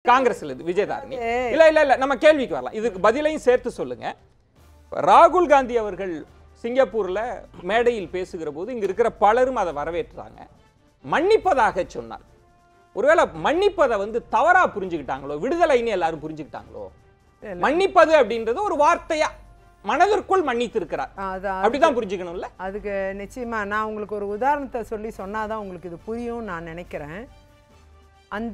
காங்கிரஸ்ல இது விஜயதாரணி இல்ல இல்ல இல்ல நம்ம கேள்விக்கு வரலாம் இதுக்கு பதிலையும் சேர்த்து சொல்லுங்க ராகுல் காந்தி அவர்கள் சிங்கப்பூர்ல மேடையில் பேசுகிற போது இங்க இருக்கிற பலரும் அதை வரவேற்றாங்க மன்னிப்பதாக சொன்னார் ஒருவேளை மன்னிப்பதை வந்து தவறா புரிஞ்சுக்கிட்டாங்களோ விடுதலைன்னு எல்லாரும் புரிஞ்சுக்கிட்டாங்களோ மன்னிப்பது அப்படின்றது ஒரு வார்த்தையா மனதிற்குள் மன்னித்து இருக்கிறார் அதான் அப்படிதான் புரிஞ்சுக்கணும்ல அதுக்கு நிச்சயமா நான் உங்களுக்கு ஒரு உதாரணத்தை சொல்லி சொன்னாதான் உங்களுக்கு இது புரியும் நான் நினைக்கிறேன் அந்த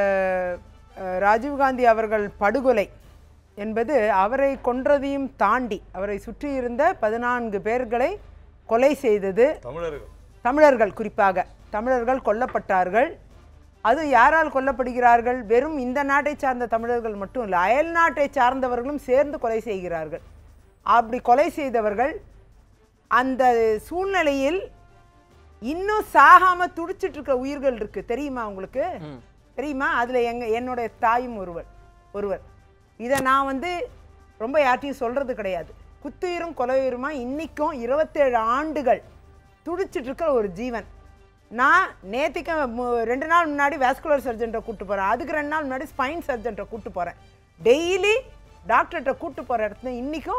அஹ், ராஜீவ்காந்தி அவர்கள் படுகொலை என்பது அவரை கொன்றதையும் தாண்டி அவரை சுற்றி இருந்த பதினான்கு பேர்களை கொலை செய்தது தமிழர்கள் தமிழர்கள் குறிப்பாக தமிழர்கள் கொல்லப்பட்டார்கள் அது யாரால் கொல்லப்படுகிறார்கள் வெறும் இந்த நாட்டை சார்ந்த தமிழர்கள் மட்டும் இல்லை அயல் நாட்டை சார்ந்தவர்களும் சேர்ந்து கொலை செய்கிறார்கள் அப்படி கொலை செய்தவர்கள் அந்த சூழ்நிலையில் இன்னும் சாகாம துடிச்சிட்டு இருக்கிற உயிர்கள் இருக்கு தெரியுமா உங்களுக்கு தெரியுமா அதுல எங்க என்னுடைய தாயும் ஒருவர் ஒருவர் இதை நான் வந்து ரொம்ப யார்ட்டையும் சொல்றது கிடையாது குத்துயிரும் கொலையுயிருமா இன்னைக்கும் இருபத்தேழு ஆண்டுகள் துடிச்சிட்டு இருக்கிற ஒரு ஜீவன் நான் நேத்திக்கு மு- ரெண்டு நாள் முன்னாடி வேஸ்குலர் சர்ஜன்ட்டை கூட்டு போறேன் அதுக்கு ரெண்டு நாள் முன்னாடி ஸ்பைன் சர்ஜன்ட்டை கூட்டு போறேன் டெய்லி டாக்டர்கிட்ட கூட்டு போற இடத்துல இன்னைக்கும்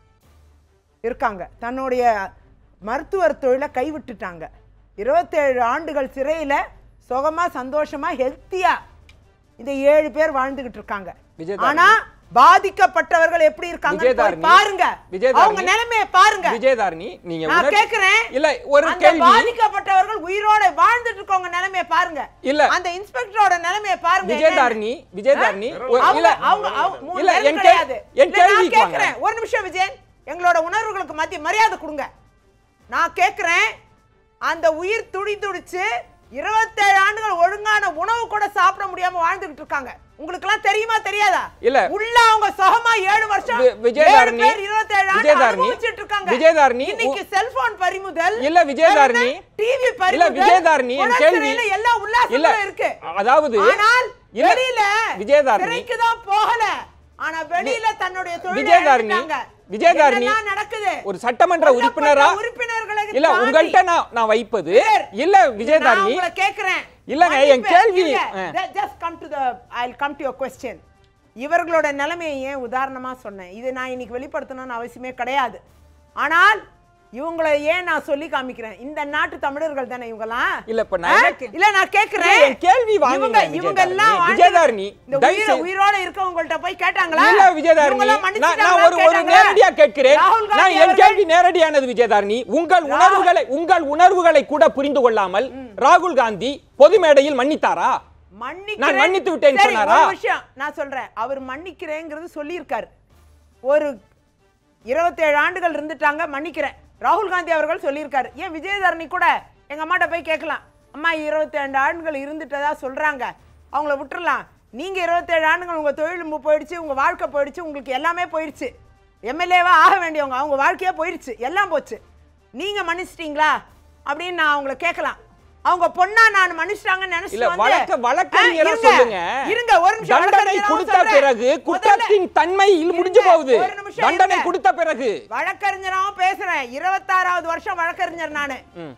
இருக்காங்க தன்னுடைய மருத்துவர் தொழிலை கைவிட்டுட்டாங்க இருபத்தேழு ஆண்டுகள் சிறையில் சுகமா சந்தோஷமா ஹெல்த்தியா இந்த ஏழு பேர் வாழ்ந்துகிட்டு இருக்காங்க விஜயதாரணி. ஆனா பாதிக்கப்பட்டவர்கள் எப்படி இருக்காங்க விஜயதாரணி. பாருங்க விஜயதாரணி. அவங்க நிலைமையை பாருங்க விஜயதாரணி நீங்க நான் உணர்- கேக்குறேன் இல்ல ஒரு அந்த கேள்வி பாதிக்கப்பட்டவர்கள் உயிரோட வாழ்ந்துட்டு இருக்கவங்க நிலைமையை பாருங்க இல்ல. அந்த இன்ஸ்பெக்டரோட நிலைமையை பாருங்க விஜயதாரணி விஜயதாரணி ஒரு- அவங்க இல்ல அவங்க அவங்க மூணு இல்ல பேரும் என் கே- கிடையாது. என் இல்ல, நான் கேள்விக்கு வாங்க. கேக்குறேன் ஒரு நிமிஷம் விஜயன் எங்களோட உணர்வுகளுக்கு மத்திய மரியாதை கொடுங்க நான் கேக்குறேன் அந்த உயிர் துடி துடிச்சு இருபத்தேழு ஆண்டுகள் ஒழுங்கான உணவு கூட சாப்பிட முடியாம வாழ்ந்துகிட்டு இருக்காங்க உங்களுக்கு எல்லாம் தெரியுமா தெரியாதா இல்ல. உள்ள அவங்க சுகமா ஏழு வருஷம் வி- விஜயதாரணி, ஏழு பேர் இருபத்தேழு ஆண்டு விஜயதாரணி, அனுபவிச்சுட்டு இருக்காங்க விஜயதாரணி, இன்னைக்கு செல்போன் பறிமுதல் இல்ல, விஜயதாரணி, டிவி இல்ல பறிமுதல் விஜயதாரணி என் உடல் கேள்வி சிறையில எல்லா இல்ல உல்லாசங்களும் இருக்கு அதாவது ஆனால் இல்ல, வெளியில விஜயதாரணி சிறைக்கு தான் போகல ஆனா வெளியில தன்னுடைய தொழிலை விஜயதாரணி, இழந்துட்டாங்க. விஜயதாரணி, என்னெல்லாம் நடக்குது ஒரு சட்டமன்ற கொல்லப்பட்ட உறுப்பினரா உறுப்பினர்களை இல்ல தாண்டி- உங்கள்கிட்ட நான் நான் வைப்பது சார், இல்ல நான் விஜயதாரணி உங்களை கேக்குறேன் இல்லங்க, என் மன்னிப்பு, கேள்வி- இருங்க. ஆ. Ju- just come to the I'll come to your question இவர்களோட நிலைமையை ஏன் உதாரணமா சொன்னேன் இது நான் இன்னைக்கு வெளிப்படுத்தணும்னு அவசியமே கிடையாது ஆனால் இவங்களை ஏன் நான் சொல்லி காமிக்கிறேன் இந்த நாட்டு தமிழர்கள் தானே இவங்கலாம் இல்ல, இப்ப நான் ஆ? என்ன கே- இல்ல நான் கேக்குறேன் இல்ல, என் கேள்வி வாங்குங்க, இவங்க இவங்க எல்லாம் விஜயதாரணி. வாழ்ந்து- விஜயதாரணி, இந்த தயவு உயிர- செய்து- உயிரோட இருக்கவங்கள்ட்ட போய் கேட்டாங்களா இல்ல விஜயதாரணி இவங்கெல்லாம் நான் நான் மன்னிச்சிட்டாங்களா ஒரு ஒரு கேட்டாங்களா? நேரடியா கேட்கிறேன் ராகுல் நான் காந்தி என் அவர்கள் கேள்வி நேரடியானது விஜயதாரணி உங்கள் உணர்வுகளை உங்கள் உணர்வுகளை கூட புரிந்து கொள்ளாமல் ராகுல் காந்தி பொது மேடையில் மன்னித்தாரா மன்னிக்கிறேன். நான் மன்னித்து விட்டேன்னு சரி, சொன்னாரா? ஒரு விஷயம் நான் சொல்றேன் அவர் மன்னிக்கிறேங்கிறது சொல்லியிருக்காரு ஒரு இருபத்தேழு ஆண்டுகள் இருந்துட்டாங்க மன்னிக்கிறேன் ராகுல் காந்தி அவர்கள் சொல்லியிருக்காரு ஏன் விஜயதரணி கூட எங்க அம்மாட்ட போய் கேட்கலாம் அம்மா இருபத்தேழு ஆண்டுகள் இருந்துட்டதா சொல்றாங்க அவங்கள விட்டுறலாம் நீங்க இருபத்தேழு ஆண்டுகள் உங்க தொழில் மு- போயிடுச்சு உங்க வாழ்க்கை போயிடுச்சு உங்களுக்கு எல்லாமே போயிடுச்சு எம்எல்ஏவா ஆக வேண்டியவங்க அவங்க வாழ்க்கையே போயிடுச்சு எல்லாம் போச்சு நீங்க மன்னிச்சிட்டீங்களா அப்படின்னு நான் அவங்கள கேட்கலாம் அவங்க பொண்ணா நான் மன்னிச்சிட்டாங்கன்னு நினைச்சு இல்ல வந்து- வழக்க வழக்கறிஞரா ஆ, இருங்க, சொல்லுங்க இருங்க ஒரு நிமிஷம் தண்டனை வழக்கறிஞரா கொடுத்த சொல்றேன். பிறகு முதல்ல- குற்றத்தின் தன்மை இல் முடிஞ்சு இருங்க, போகுது ஒரு நிமிஷம் தண்டனை இருங்க. கொடுத்த பிறகு வழக்கறிஞராவும் பேசுறேன் இருபத்தாறாவது வருஷம் வழக்கறிஞர் நானு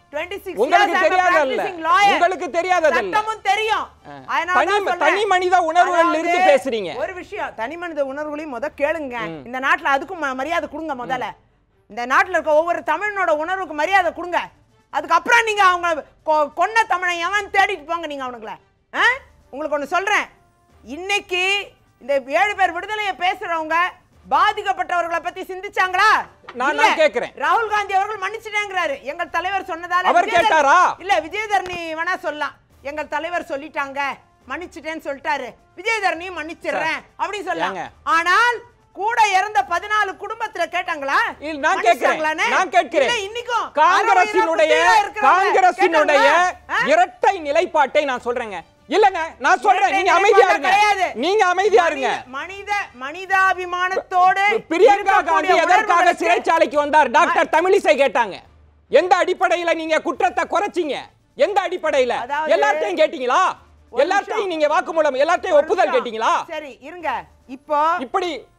26 உங்களுக்கு years I'm a தெரியாதல்ல practicing lawyer. உங்களுக்கு தெரியாதல்ல சட்டமும் தெரியும் அதனால தனி தான் சொல்றேன். தனி மனித உணர்வுகள்ல இருந்து அதாவது, பேசுறீங்க ஒரு விஷயம் தனி மனித உணர்வுகளையும் முத கேளுங்க இந்த நாட்டுல அதுக்கும் ம- மரியாதை கொடுங்க முதல்ல இந்த நாட்டுல இருக்க ஒவ்வொரு தமிழனோட உணர்வுக்கு மரியாதை கொடுங்க அதுக்கப்புறம் நீங்க அவங்க கொ- கொன்ன தமிழை எவன் தேடிட்டு போங்க நீங்க அவனுங்கள ஆ? உங்களுக்கு ஒண்ணு சொல்றேன் இன்னைக்கு இந்த ஏழு பேர் விடுதலையை பேசுறவங்க பாதிக்கப்பட்டவர்களை பத்தி சிந்திச்சாங்களா நான் இல்ல. நான் கேட்கிறேன். ராகுல் காந்தி அவர்கள் மன்னிச்சிட்டேங்கிறாரு எங்கள் தலைவர் சொன்னதால அவர் விஜயதரணி- கேட்டாரா? இல்ல விஜயதரணி வேணா சொல்லலாம் எங்கள் தலைவர் சொல்லிட்டாங்க மன்னிச்சிட்டேன்னு சொல்லிட்டாரு விஜயதரணியும் மன்னிச்சிடுறேன் அப்படின்னு சொல்லலாம் ஏங்க? ஆனால் கூட இறந்த பதினாலு குடும்பத்துல கேட்டாங்களா இல்ல, நான் கேட்கிறேன் மன்னிச்சிட்டாங்களான்னு? நான் கேட்கிறேன் இல்ல, இன்னைக்கும் காங்கிரசினுடைய அறுபது இறப்பு இருக்கிறவங்க காங்கிரசினுடைய கேட்டாங்களா? ஆ? இரட்டை நிலைப்பாட்டை நான் சொல்றேங்க இல்லங்க நான் சொல்றேன் இரட்டை நீங்க அமைதியா நிலைப்பாடு இருங்க கிடையாது. நீங்க அமைதியா இருங்க மனித மனிதாபிமானத்தோடு பிரியங்கா இருக்கக்கூடிய காந்தி எதற்காக உணர்வுகளுக்கு சிறைச்சாலைக்கு வந்தார் டாக்டர் தமிழிசை கேட்டாங்க எந்த அடிப்படையில நீங்க குற்றத்தை குறைச்சீங்க எந்த அடிப்படையில அதாவது- எல்லாத்தையும் கேட்டீங்களா ஒரு எல்லாத்தையும் நிமிஷம். நீங்க வாக்குமூலம் எல்லாத்தையும் ஒரு ஒப்புதல் நிமிஷம். கேட்டீங்களா சரி இருங்க இப்போ இப்படி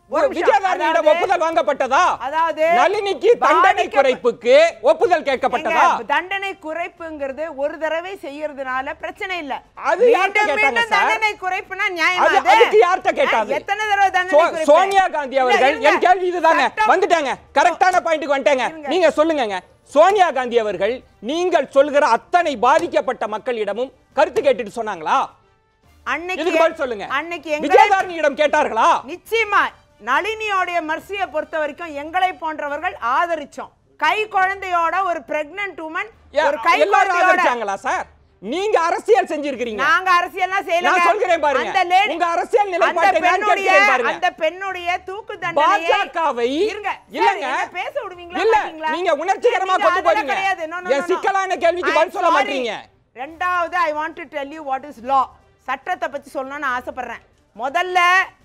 ஒரு நிமிஷம். விஜயதாரணியிடம் அதாவது- ஒப்புதல் வாங்கப்பட்டதா அதாவது நளினிக்கு தண்டனை பாதிக்கப்ப- குறைப்புக்கு ஒப்புதல் கேட்கப்பட்டதா ஏங்க, தண்டனை குறைப்புங்கிறது ஒரு தடவை செய்யறதுனால பிரச்சனை இல்ல அது யார்கிட்ட மீண்டும் கேட்டாங்க மீண்டும் சார்? தண்டனை குறைப்புனா நியாயமா அது- அது? அதுக்கு யார்கிட்ட கேட்டாது? ஆ, எத்தனை தடவை தண்டனை சோ- குறைப்பு? சோனியா காந்தி இல்ல, அவர்கள் இருங்க. என் கேள்வி இதுதாங்க சட்டம்- வந்துட்டாங்க கரெக்டான பாயிண்ட்க்கு வந்துட்டாங்க இருங்க. நீங்க சொல்லுங்கங்க சோனியா காந்தி அவர்கள் நீங்கள் சொல்கிற அத்தனை பாதிக்கப்பட்ட மக்களிடமும் கருத்து கேட்டுட்டு சொன்னாங்களா அன்னைக்கு இதுக்கு பதில் சொல்லுங்க அன்னைக்கு எங்களை விஜயதாரணியிடம் கேட்டார்களா நிச்சயமா நளினியோடைய மர்சியை பொறுத்த வரைக்கும் எங்களை போன்றவர்கள் ஆதரிச்சோம் கை குழந்தையோட ஒரு பிரெக்னன்ட் உமன் ஒரு கை எல்லாரும் குழந்தையோட ஆதரிச்சாங்களா சார் நீங்க அரசியல் செஞ்சிருக்கிறீங்க நாங்க அரசியல்லாம் செய்யல நான் சொல்கிறேன் பாருங்க. அந்த lady- உங்க அரசியல் நிலைப்பாட்டை அந்த நான் பெண்ணுடைய கேட்கிறேன் பாருங்க. அந்த பெண்ணுடைய தூக்கு தண்டனையை பாஜகவை இருங்க இல்லங்க இல்லங்க பேச விடுவீங்களா இல்ல மாட்டீங்களா? நீங்க உணர்ச்சிகரமா நீங்க கொண்டு அதெல்லாம் போறீங்க கிடையாது. No, no, no, என் no. சிக்கலான கேள்விக்கு I'm பதில் சொல்ல sorry. மாட்டீங்க ரெண்டாவது I want to tell you what is law சட்டத்தை பத்தி சொல்லணும்னு ஆசைப்படுறேன் முதல்ல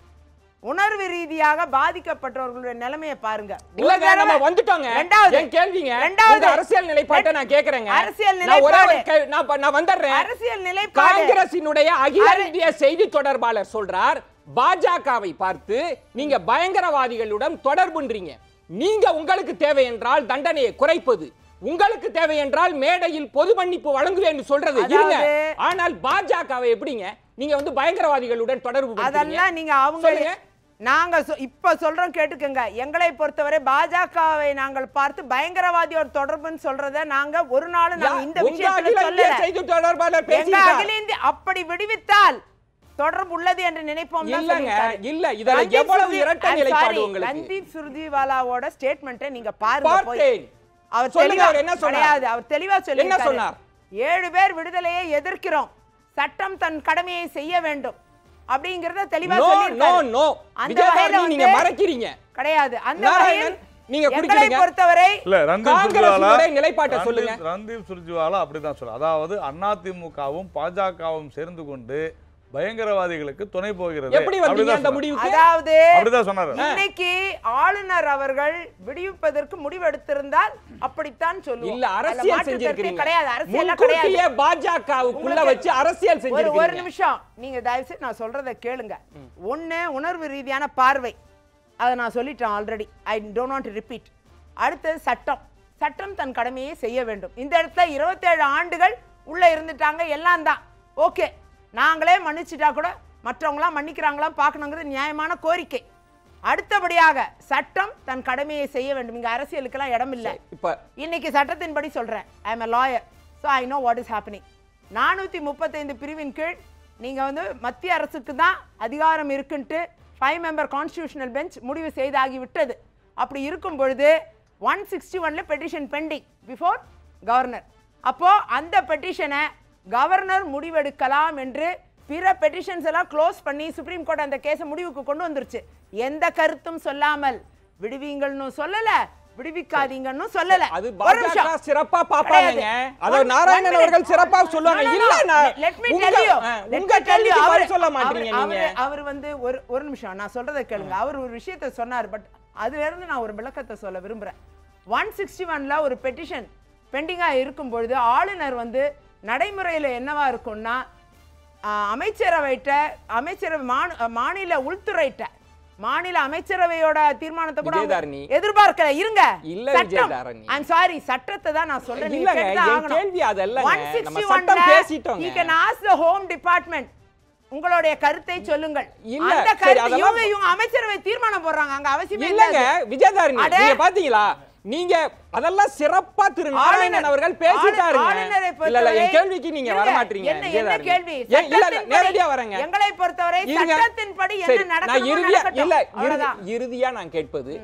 உணர்வு ரீதியாக பாதிக்கப்பட்டவர்களுடைய நிலைமையை பாருங்க ஒரு இல்லங்க தடவை- நம்ம வந்துட்டோங்க ரெண்டாவது என் கேள்விங்க ரெண்டாவது உங்க அரசியல் நிலைப்பாட்டை நான் கேக்குறேங்க அரசியல் நான் ஒரே ஒரு நிலைப்பாடு கே- நான் ப- நான் வந்துடுறேன் அரசியல் நிலைப்பாடு காங்கிரசினுடைய அகில அர- இந்திய செய்தி தொடர்பாளர் சொல்றார் பாஜகவை பார்த்து நீங்க பயங்கரவாதிகளுடன் தொடர்புன்றீங்க நீங்க உங்களுக்கு தேவை என்றால் தண்டனையை குறைப்பது உங்களுக்கு தேவை என்றால் மேடையில் பொது மன்னிப்பு வழங்குவேன் சொல்றது இருங்க அதாவது- ஆனால் பாஜகவை எப்படிங்க நீங்க வந்து பயங்கரவாதிகளுடன் தொடர்பு படுத்துறீங்க? அதெல்லாம் நீங்க அவங்க சொல்லுங்க நாங்க சொ- இப்ப சொல்றோம் கேட்டுக்கங்க எங்களை பொறுத்தவரை பாஜகவை நாங்கள் பார்த்து பயங்கரவாதியோட தொடர்புன்னு சொல்றத நாங்க ஒரு நாள் நாங்க இந்த உங்க விஷயத்துல அகில இந்திய சொல்லல செய்தி தொடர்பாளர் எங்க பேசியிருக்கார் அகில இந்திய அப்படி விடுவித்தால் தொடர்பு உள்ளது என்று நினைப்போம் தான் இல்லங்க சொல்லியிருக்காரு. இல்ல இதுல ரந்தீப் எவ்வளவு சுர்ஜி- இரட்டை I'm நிலைப்பாடு sorry, உங்களுக்கு ரந்தீப் சுர்ஜிவாலாவோட ஸ்டேட்மெண்ட்டை நீங்க பாருங்க போய் பார்த்தேன் அவர் சொல்லுங்க, தெளிவா அவர் என்ன சொன்னார்? கிடையாது அவர் தெளிவா சொல்லி என்ன சொன்னார்? ஏழு பேர் விடுதலையை எதிர்க்கிறோம் சட்டம் தன் கடமையை செய்ய வேண்டும் அப்படிங்கறத தெளிவா நோ நோ சொல்லியிருக்காரு நோ அந்த வகையில விஜயதாரணி நீங்க வந்து- மறைக்கிறீங்க கிடையாது அந்த நாராயணன், வகையில் நீங்க எங்களை குடிக்கிறீங்க. பொறுத்தவரை இல்ல ரந்தீப் காங்கிரசினுடைய சுர்ஜிவாலா நிலைப்பாட்டை ரந்தீப்- சொல்லுங்க. ரந்தீப் சுர்ஜிவாலா அப்படிதான் சொல்ல அதாவது அதிமுகவும் பாஜகவும் சேர்ந்து கொண்டு பயங்கரவாதிகளுக்கு துணை போகிறது எப்படி வந்தீங்க அப்படிதான் அந்த சொன்னார். முடிவுக்கு அதாவது அப்படிதான் சொன்னாரு இன்னைக்கு ஆளுநர் அவர்கள் விடுவிப்பதற்கு முடிவெடுத்திருந்தால் அப்படித்தான் சொல்லுவோம் இல்ல அதுல அரசியல் மாற்று கருத்தே செஞ்சிருக்கீங்க கிடையாது அரசியல் கிடையாது முன்கூட்டியே பாஜகவுக்குள்ள உங்களுக்கு- வச்சு அரசியல் ஒரு ஒரு செஞ்சிருக்கீங்க நிமிஷம் நீங்க தயவு செய்து நான் சொல்றத கேளுங்க ஒண்ணு உணர்வு ரீதியான பார்வை அதை நான் சொல்லிட்டேன் already I don't want repeat அடுத்தது சட்டம் சட்டம் தன் கடமையை செய்ய வேண்டும் இந்த இடத்துல இருபத்தேழு ஆண்டுகள் உள்ள இருந்துட்டாங்க எல்லாம் தான் ஓகே நாங்களே மன்னிச்சிட்டா கூட மற்றவங்களாம் மன்னிக்கிறாங்களா பார்க்கணுங்கிறது நியாயமான கோரிக்கை அடுத்தபடியாக சட்டம் தன் கடமையை செய்ய வேண்டும் இங்க அரசியலுக்கெல்லாம் இடம் இல்லை இப்ப இன்னைக்கு சட்டத்தின்படி சொல்றேன் I am a lawyer so I know what is happening நானூற்றி முப்பத்தைந்து பிரிவின் கீழ் நீங்க வந்து மத்திய அரசுக்கு தான் அதிகாரம் இருக்குன்ட்டு ஃபைவ் மெம்பர் கான்ஸ்டியூஷனல் பெஞ்ச் முடிவு செய்தாகி விட்டது அப்படி இருக்கும் பொழுது ஒன் சிக்ஸ்டி ஒன்ல பெட்டிஷன் பெண்டிங் பிஃபோர் கவர்னர் அப்போ அந்த பெட்டிஷனை கவர்னர் முடிவெடுக்கலாம் என்று பிற பெட்டிஷன்ஸ் எல்லாம் க்ளோஸ் பண்ணி சுப்ரீம் கோர்ட் அந்த கேஸை முடிவுக்கு கொண்டு வந்துருச்சு எந்த கருத்தும் சொல்லாமல் விடுவீங்கள்னு சொல்லல விடுவிக்காதீங்கன்னு சொல்லல அது ஒரு பாஜக நிமிஷம். சிறப்பா பாப்பாங்க கிடையாது. அத One- நாராயணன் one அவர்கள் minute. சிறப்பா சொல்லுவாங்க No, no, இல்ல no. நான் Let me உங்க- tell you. ஆ, Let உங்க me tell கேள்விக்கு you. பதில் அவரு- சொல்ல அவரு- மாட்டீங்க நீங்க அவரு- அவர் வந்து ஒரு ஒரு நிமிஷம் நான் சொல்றதை கேளுங்க அவர் ஒரு விஷயத்தை சொன்னார் பட் அதுல இருந்து நான் ஒரு விளக்கத்தை சொல்ல விரும்புறேன் ஒன் சிக்ஸ்டி ஒன்ல ஒரு பெட்டிஷன் பெண்டிங்கா இருக்கும் பொழுது ஆளுநர் வந்து நடைமுறையில என்னவா இருக்கும்னா ஆஹ், அமைச்சரவைட்ட அமைச்சரவை மாந- மாநில உள்துறைட்ட மாநில அமைச்சரவையோட தீர்மானத்தை கூட அவங்க விஜயதாரணி. எதிர்பார்க்கல இருங்க இல்ல சட்டம் விஜயதாரணி. ஐம் சாரி சட்டத்தை தான் நான் சொல்றேன் நீங்க இல்லங்க, கேட்டுதான் என் ஆகணும். கேள்வி அதல்லங்க. நம்ம 161 சட்டம் ல பேசிட்டோங்க. you can ask the home department உங்களுடைய கருத்தை சொல்லுங்கள் இல்ல, அந்த சரி, கருத்து அதெல்லாம் இவங்க இவங்க அமைச்சரவை தீர்மானம் போடுறாங்க அங்க அவசியமே இல்லங்க இல்ல விஜயதாரணி அட. நீங்க பாத்தீங்களா நீங்க அதெல்லாம் சிறப்பா திரு நாராயணன் ஆளுநர் அவர்கள் பேசிட்டாருங்க ஆளுநரை இல்ல இல்ல என் பொறுத்தவரை- கேள்விக்கு நீங்க வர இருங்க, மாட்டீங்க என்ன என்ன விஜயதாரணி. கேள்வி ஏன், இல்ல இல்ல சட்டத்தின்படி- நேரடியா வரேங்க எங்களை பொறுத்தவரை இருங்க. சட்டத்தின்படி சரி, என்ன நான் நடக்கணுமோ இறுதியா நடக்கட்டும். இல்ல இறுதி- அவ்வளவுதான். இறுதியா நான் கேட்பது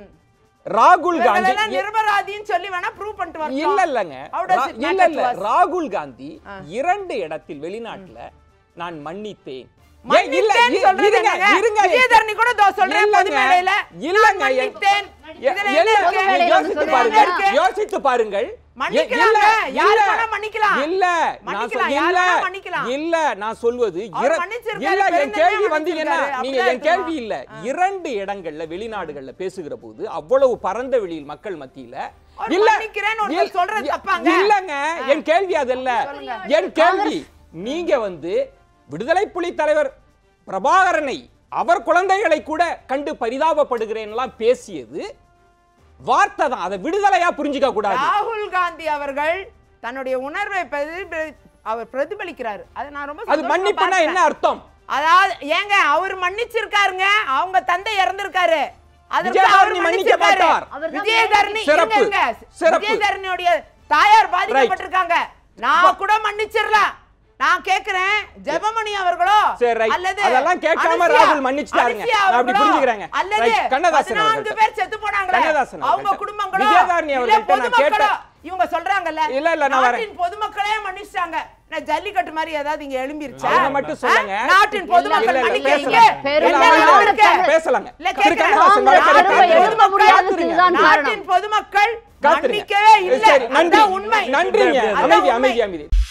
ராகுல் காந்தி இவங்களெல்லாம் நிரபராதின்னு சொல்லி வேணா ப்ரூவ் பண்ணிட்டு வரட்டும். இல்ல இல்லங்க How does ரா- it இல்ல matter இல்ல to us? ராகுல் காந்தி இரண்டு இடத்தில் வெளிநாட்டுல நான் மன்னித்தேன் ஏன், இல்ல, மன்னித்தேன் இ- சொல்றது இருங்க, என்னங்க? இருங்க. விஜயதரணி கூட இதோ சொல்றேன் பொது இல்லங்க, மேடையில. இல்லங்க, நான் எ- மன்னித்தேன். எ- இதுல இல்ல, என்ன இருக்கு? நீங்க யோசித்து இதுல பாருங்க என்ன இருக்கு? யோசித்து பாருங்கள் எ- மன்னிக்கலாங்க. இல்ல, யாரு இல்ல, வேணா மன்னிக்கலாம். இல்ல நான் மன்னிக்கலாம், சொல்- யாரு இல்ல வேணா மன்னிக்கலாம். இல்ல நான் சொல்வது அவர் இர- மன்னிச்சிருக்காரு, இல்ல என் பெருந்தன்மையா கேள்வி வந்தீங்கன்னா மன்னிச்சிருக்காரு. நீங்க அப்படிதான் என் கேள்வி இருக்கணும். இல்ல இரண்டு இடங்கள்ல வெளிநாடுகள்ல பேசுகிற போது அவ்வளவு பரந்த வெளியில் மக்கள் மத்தியில அவர் இல்ல மன்னிக்கிறேன்னு ஒருத்தர் இல்- சொல்றது இ- தப்பாங்க? இல்லங்க என் கேள்வி அதல்ல என் கேள்வி நீங்க வந்து விடுதலை புலி தலைவர் பிரபாகரனை அவர் குழந்தைகளை கூட கண்டு பரிதாபப்படுகிறேன்லாம் பேசியது வார்த்தை தான் அதை விடுதலையா புரிஞ்சுக்க கூடாது ராகுல் காந்தி அவர்கள் தன்னுடைய உணர்வை பிரதிபலி- அவர் பிரதிபலிக்கிறாரு அதை நான் ரொம்ப அது சந்தோஷமா மன்னிப்புனா பார்க்கிறேன். என்ன அர்த்தம் அதாவது ஏங்க அவர் மன்னிச்சிருக்காருங்க அவங்க தந்தை இறந்திருக்காரு அதற்கு விஜயதரணி அவர் மன்னிக்க மன்னிச்சிருக்காரு. மாட்டார். அவர்தான் விஜயதரணி சிறப்பு. இருங்க, இருங்க. சிறப்பு. விஜயதரணியோடைய தாயார் பாதிக்கப்பட்டிருக்காங்க நான் கூட மன்னிச்சிடலாம் நான் கேக்குறேன் ஜெபமணி அவர்களோ சரி, right. அல்லது அதெல்லாம் கேட்காம அனுசியா- ராகுல் மன்னிச்சிட்டாருங்க. அனுசியா நான் அப்படி அவர்களோ, புரிஞ்சுக்கிறேங்க. அல்லது Right. கண்ணதாசன் பதினான்கு அவர்கள்ட்ட. பேர் செத்து போனாங்களே கண்ணதாசன் அவங்க அவர்கள்ட்ட. குடும்பங்களோ விஜயதரணி இல்ல அவர்கள்ட்ட நான் பொதுமக்களோ கேட்டேன். இவங்க சொல்றாங்கல்ல இல்ல, இல்ல, நான் வரேன். நாட்டின் பொதுமக்களே மன்னிச்சிட்டாங்க நான் ஜல்லிக்கட்டு மாதிரி ஏதாவது இங்க எழும்பிருச்சா அவங்க மட்டும் சொல்லுங்க. ஆ? நாட்டின் பொதுமக்கள் இல்ல, இல்ல, மன்னிக்கிறீங்க பேசலாம். பெரும் என்ன இல்ல, நாடு இல்ல, இருக்கு? பேசலாங்க. இல்ல, திரு கேட்கிறேன். கண்ணதாசன் நாங்கள் வழக்கறிஞர் ஆதரவை காத்திருங்க. எழுப்ப முடியாததுக்கு தான் காரணம் நாட்டின் பொதுமக்கள் காத்திருங்க. மன்னிக்கவே இல்லை சரி, நன்றி அதுதான் உண்மை நன்றிங்க அதுதான் அமைதி உண்மை. அமைதி அமைதி